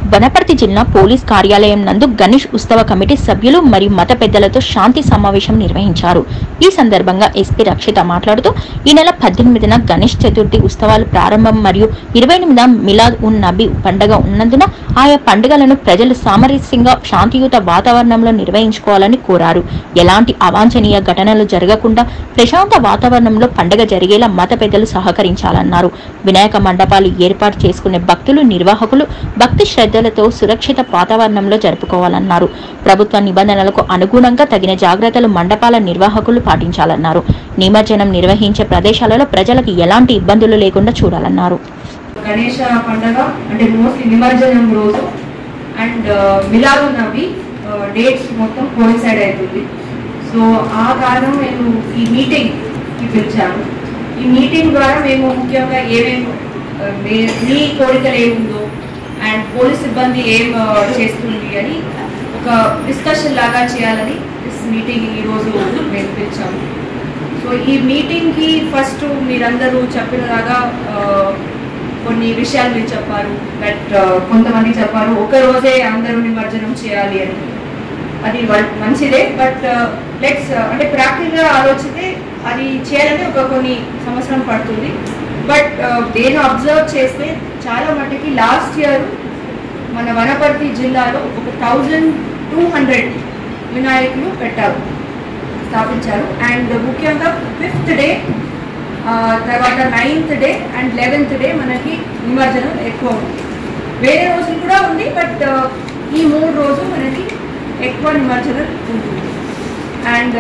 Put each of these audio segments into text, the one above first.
వనపర్తి జిల్లా పోలీస్ కార్యాలయం నందు గణేష్ ఉత్సవ కమిటీ సభ్యులు మరియు మత పెద్దలతో శాంతి సమావేశం నిర్వహించారు ఈ సందర్భంగా ఎస్పీ రక్షిత మాట్లాడుతూ ఈ నెల పద్దెనిమిదిన గణేష్ చతుర్థి ఉత్సవాలు ప్రారంభం మరియు ఇరవై ఎనిమిదిన మిలాద్ ఉన్ నబీ పండుగ ఉన్నందున ఆయా పండుగలను ప్రజలు సామరస్యంగా శాంతియుత వాతావరణంలో నిర్వహించుకోవాలని కోరారు ఎలాంటి అవాంఛనీయ ఘటనలు జరగకుండా ప్రశాంత వాతావరణంలో పండుగ జరిగేలా మత పెద్దలు సహకరించాలన్నారు వినాయక మండపాలు ఏర్పాటు చేసుకునే భక్తులు నిర్వాహకులు భక్తి శ్రద్ధలతో సురక్షిత వాతావరణంలో జరుపుకోవాలన్నారు ప్రభుత్వ నిబంధనలకు అనుగుణంగా తగిన జాగ్రత్తలు మండపాల నిర్వాహకులు పాటించాలన్నారు నిమజ్జనం నిర్వహించే ప్రదేశాలలో ప్రజలకు ఎలాంటి ఇబ్బందులు లేకుండా చూడాలన్నారు గణేష పండగ అంటే మోస్ట్లీ నిమజ్జనం రోజు అండ్ మిలాదు నవి డేట్స్ మొత్తం కోయిన్సైడ్ అవుతుంది సో ఆ కారణం నేను ఈ మీటింగ్కి పిలిచాను ఈ మీటింగ్ ద్వారా మేము ముఖ్యంగా ఏమేమి ఆ, మీ- మీ కోరికలు ఏముందో అండ్ పోలీస్ సిబ్బంది ఏం ఆ, చేస్తుంది అని ఒక డిస్కషన్ లాగా చేయాలని దిస్ మీటింగ్ ఈరోజు మేము పిలిచాము సో ఈ మీటింగ్కి ఫస్ట్ మీరందరూ చెప్పినలాగా ఆ, కొన్ని విషయాలు మీరు చెప్పారు బట్ కొంతమంది చెప్పారు ఒక రోజే అందరూ నిమజ్జనం చేయాలి అని అది వల్- మంచిదే బట్ లెట్స్ అంటే ప్రాక్టికల్గా ఆలోచిస్తే అది చేయాలంటే ఒక కొన్ని సంవత్సరం పడుతుంది బట్ నేను అబ్జర్వ్ చేస్తే చాలా మట్టుకి లాస్ట్ ఇయర్ మన వనపర్తి జిల్లాలో ఒక థౌజండ్ టూ హండ్రెడ్ వినాయకులు పెట్టారు స్థాపించారు అండ్ ముఖ్యంగా ఫిఫ్త్ డే తర్వాత ninth day and eleventh day మనకి నిమజ్జనం ఎక్కువ ఉంది వేరే రోజులు కూడా ఉంది బట్ ఈ మూడు రోజు మనకి ఎక్కువ నిమజ్జనం ఉంటుంది అండ్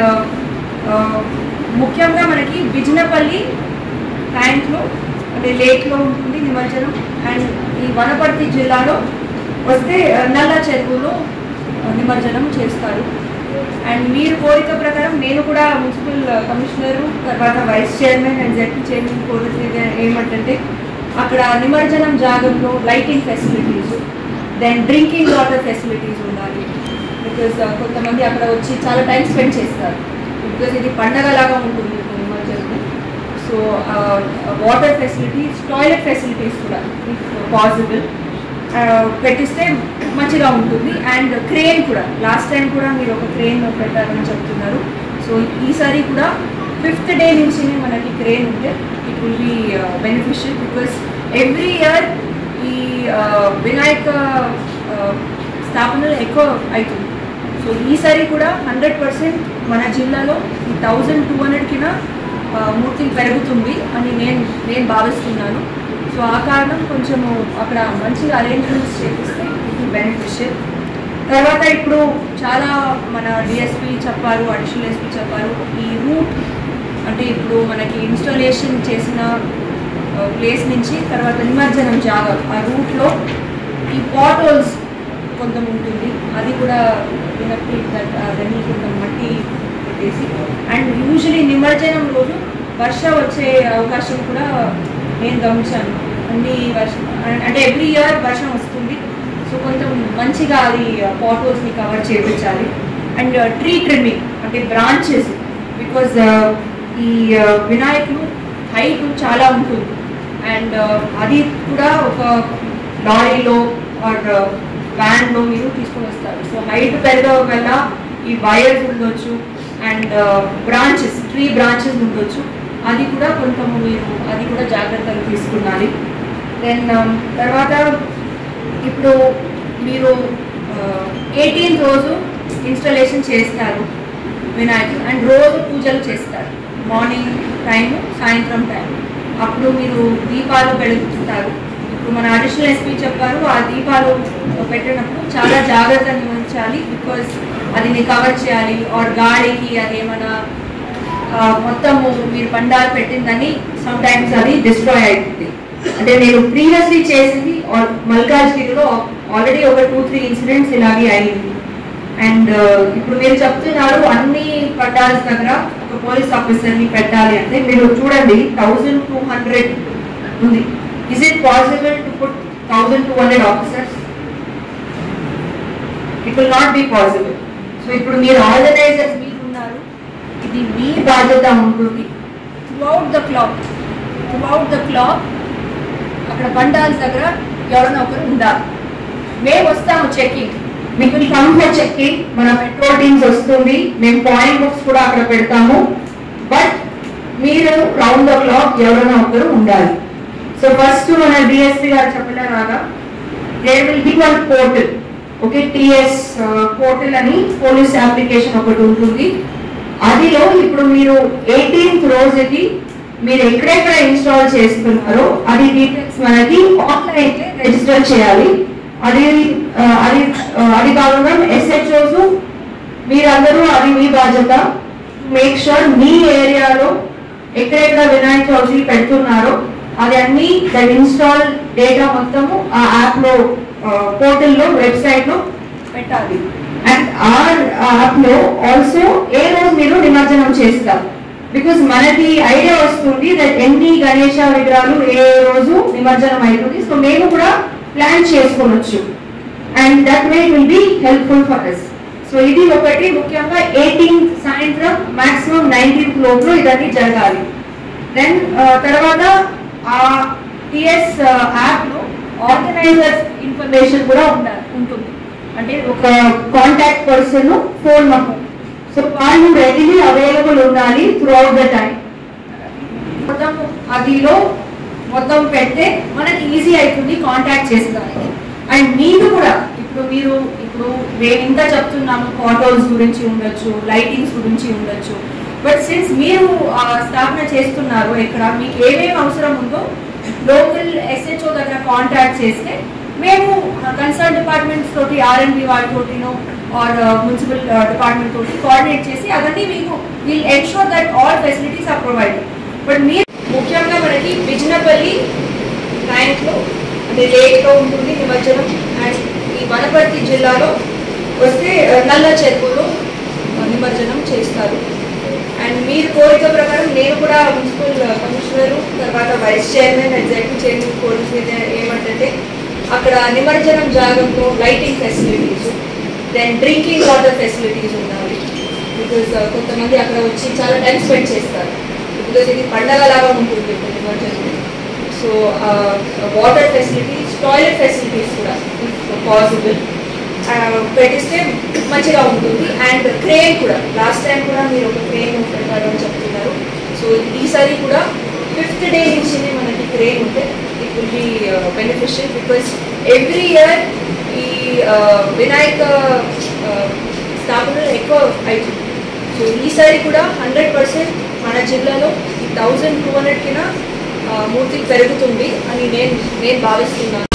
ముఖ్యంగా మనకి బిజినపల్లి ట్యాంక్లో అంటే లేక్లో ఉంటుంది నిమజ్జనం అండ్ ఈ వనపర్తి జిల్లాలో వస్తే ఆ, నల్ల చెరువులో ఆ, నిమజ్జనం చేస్తారు అండ్ మీరు కోరిక ప్రకారం నేను కూడా మున్సిపల్ కమిషనర్ తర్వాత vice chairman and ZP chairman కోరిక ఏమంటే అక్కడ నిమజ్జనం జాగంలో lighting facilities then drinking water facilities ఉండాలి బికాస్ కొంతమంది అక్కడ వచ్చి చాలా టైం స్పెండ్ చేస్తారు బికాస్ ఇది పండగ లాగా ఉంటుంది ఒక నిమజ్జనం so water facilities toilet facilities కూడా ఇఫ్ పాసిబుల్ పెట్టిస్తే మంచిగా ఉంటుంది అండ్ క్రేన్ కూడా లాస్ట్ టైం కూడా మీరు ఒక క్రేన్ పెట్టారని చెప్తున్నారు సో ఈసారి కూడా ఫిఫ్త్ డే నుంచి మనకి క్రేన్ ఉంటే it will be beneficial because every year ఈ uh, వినాయక uh, స్థాపనలు ఎక్కువ అవుతుంది సో ఈసారి కూడా హండ్రెడ్ పర్సెంట్ మన జిల్లాలో ఈ థౌజండ్ టూ హండ్రెడ్కిన మూర్తి పెరుగుతుంది అని నేను నేను భావిస్తున్నాను సో ఆ కారణం కొంచెము అక్కడ మంచిగా అరేంజ్మెంట్స్ చేపిస్తే ఇది బెనిఫిషియల్ తర్వాత ఇప్పుడు చాలా మన డిఎస్పి చెప్పారు అడిషనల్ ఎస్పీ చెప్పారు ఈ రూట్ అంటే ఇప్పుడు మనకి ఇన్స్టాలేషన్ చేసిన ప్లేస్ నుంచి తర్వాత నిమజ్జనం జాగా ఆ రూట్లో ఈ పాటోల్స్ కొంత ఉంటుంది అది కూడా వినక్తి అవన్నీ కొంత మట్టి పెట్టేసి అండ్ యూజువలీ నిమజ్జనం రోజు వర్ష వచ్చే అవకాశం కూడా నేను గమనించాను అన్ని వర్షం అంటే ఎవ్రీ ఇయర్ వర్షం వస్తుంది సో కొంచెం మంచిగా అది పాటోల్స్ని కవర్ చేయించాలి అండ్ ట్రీ ట్రిమ్మింగ్ అంటే బ్రాంచెస్ బికాజ్ ఈ uh, వినాయకులు హైట్ చాలా ఉంటుంది అండ్ అది కూడా ఒక లారీలో ఆర్ వ్యాన్లో మీరు తీసుకొని వస్తారు సో హైట్ పెరగడం వల్ల ఈ వైర్స్ ఉండొచ్చు అండ్ బ్రాంచెస్ ట్రీ బ్రాంచెస్ ఉండొచ్చు అది కూడా కొంచెం మీరు అది కూడా జాగ్రత్తలు తీసుకున్నాలి దెన్ తర్వాత ఇప్పుడు మీరు ఎయిటీన్త్ రోజు ఇన్స్టాలేషన్ చేస్తారు వినాయకుడు అండ్ రోజు పూజలు చేస్తారు మార్నింగ్ టైం సాయంత్రం టైం అప్పుడు మీరు దీపాలు వెలుగుతారు ఇప్పుడు మన అడిషనల్ ఎస్పీ చెప్పారు ఆ దీపాలు పెట్టినప్పుడు చాలా జాగ్రత్త వహించాలి బికాజ్ అది కవర్ చేయాలి ఆర్ గాలికి అది ఏమైనా ఆ, మొత్తము మీరు పండాలు పెట్టిందని సమ్ టైమ్స్ అది డిస్ట్రాయ్ అవుతుంది అంటే నేను ప్రీవియస్లీ చేసింది మల్కాజ్గిరిలో ఆల్రెడీ ఒక టూ త్రీ ఇన్సిడెంట్స్ ఇలాగే అయింది అండ్ ఇప్పుడు మీరు చెప్తున్నారు అన్ని పట్టాల్స్ దగ్గర ఒక పోలీస్ ఆఫీసర్ని పెట్టాలి అంటే మీరు చూడండి థౌజండ్ టూ హండ్రెడ్ ఉంది is it possible to put thousand two hundred officers it will not be possible so ఇప్పుడు మీరు ఆర్గనైజర్స్ మీరు ఉన్నారు ఇది మీ బాధ్యత ఉంటుంది throughout the clock throughout the clock అక్కడ పండాల్స్ దగ్గర ఎవరైనా ఒకరు ఉండాలి మేము వస్తాము చెక్కింగ్ మీకు కమ్ ఫర్ చెక్కింగ్ మన పెట్రోల్ టీమ్స్ వస్తుంది మేము పాయింట్ బుక్స్ కూడా అక్కడ పెడతాము బట్ మీరు రౌండ్ ద క్లాక్ ఎవరైనా ఒకరు ఉండాలి సో ఫస్ట్ మన డిఎస్పీ గారు చెప్పలేరాగా there will be one portal okay TS portal అని పోలీస్ అప్లికేషన్ ఒకటి ఉంటుంది అదిలో ఇప్పుడు మీరు ఎయిటీన్త్ రోజుకి మీరు ఎక్కడెక్కడ ఇన్స్టాల్ చేస్తున్నారో అది డీటెయిల్స్ మనకి ఆన్లైన్ రిజిస్టర్ చేయాలి అది ఆ, అది ఆ, అది కాకుండా ఎస్హెచ్ఓస్ మీరందరూ అది మీ బాధ్యత మేక్ షూర్ మీ ఏరియాలో ఎక్కడెక్కడ వినాయక చవితి పెడుతున్నారో అది అన్ని దాని ఇన్స్టాల్ డేటా మొత్తము ఆ యాప్ లో పోర్టల్ లో వెబ్సైట్ లో పెట్టాలి అండ్ ఆర్ యాప్ లో ఆల్సో ఏ రోజు మీరు నిమజ్జనం చేస్తారు బికాస్ మనకి ఐడియా వస్తుంది దట్ ఎన్ని గణేష విగ్రహాలు ఏ రోజు నిమజ్జనం అవుతుంది సో మేము కూడా ప్లాన్ చేసుకోవచ్చు and that way will be helpful for us so ఇది ఒకటి ముఖ్యంగా ఎయిటీన్త్ సాయంత్రం మాక్సిమం నైన్టీన్త్ లోపల ఇదన్నీ జరగాలి దెన్ తర్వాత ఆ టిఎస్ యాప్ లో ఆర్గనైజర్స్ ఇన్ఫర్మేషన్ కూడా ఉండాలి ఉంటుంది అంటే ఒక contact person phone number so వాళ్ళు రెడీలీ అవైలబుల్ ఉండాలి త్రూ అవుట్ ద టైం మొత్తం అదిలో మొత్తం పెడితే మనకి ఈజీ అవుతుంది కాంటాక్ట్ చేసుకోవాలి అండ్ మీరు కూడా ఇప్పుడు మీరు ఇప్పుడు మేము ఇంత చెప్తున్నాము ఫోటోస్ గురించి ఉండొచ్చు లైటింగ్స్ గురించి ఉండొచ్చు బట్ సిన్స్ మీరు ఆ, స్థాపన చేస్తున్నారు ఇక్కడ మీకు ఏమేమి అవసరం ఉందో లోకల్ ఎస్హెచ్ఓ దగ్గర కాంటాక్ట్ చేస్తే మేము కన్సర్న్ డిపార్ట్మెంట్స్ తోటి ఆర్ఎండ్బి వాళ్ళతోటినో ఆర్ మున్సిపల్ డిపార్ట్మెంట్ తోటి కోఆర్డినేట్ చేసి అవన్నీ మీకు will ensure that all facilities are provided but మీరు ముఖ్యంగా మనకి బిజినపల్లి బ్యాంక్లో అంటే లేక్లో ఉంటుంది నిమజ్జనం అండ్ ఈ వనపర్తి జిల్లాలో వస్తే ఆ, నల్ల చెరువులో ఆ, నిమజ్జనం చేస్తారు అండ్ మీరు కోరిక ప్రకారం నేను కూడా మున్సిపల్ కమిషనర్ తర్వాత వైస్ చైర్మన్ ఎగ్జిక్యూటివ్ చైర్మన్ కోరిక మీద ఏమంటే అక్కడ నిమజ్జనం జాగంలో lighting facilities then drinking water facilities ఉండాలి బికాస్ కొంతమంది అక్కడ వచ్చి చాలా టైం స్పెండ్ చేస్తారు బికాస్ ఇది పండగ లాగా ఉంటుంది ఇప్పుడు నిమజ్జనం so water facilities toilet facilities కూడా పాసిబుల్ పెట్టిస్తే మంచిగా ఉంటుంది అండ్ క్రేన్ కూడా లాస్ట్ టైం కూడా మీరు ఒక క్రేన్ పెడతారు అని చెప్తున్నారు సో ఈసారి కూడా ఫిఫ్త్ డే నుంచి మనకి క్రేన్ ఉంటే it will be beneficial because every year ఈ uh, వినాయక uh, స్థాపనలు ఎక్కువ అవుతుంది సో ఈసారి కూడా హండ్రెడ్ పర్సెంట్ మన జిల్లాలో ఈ థౌజండ్ టూ హండ్రెడ్ కింద మూర్తి పెరుగుతుంది అని నేను నేను భావిస్తున్నాను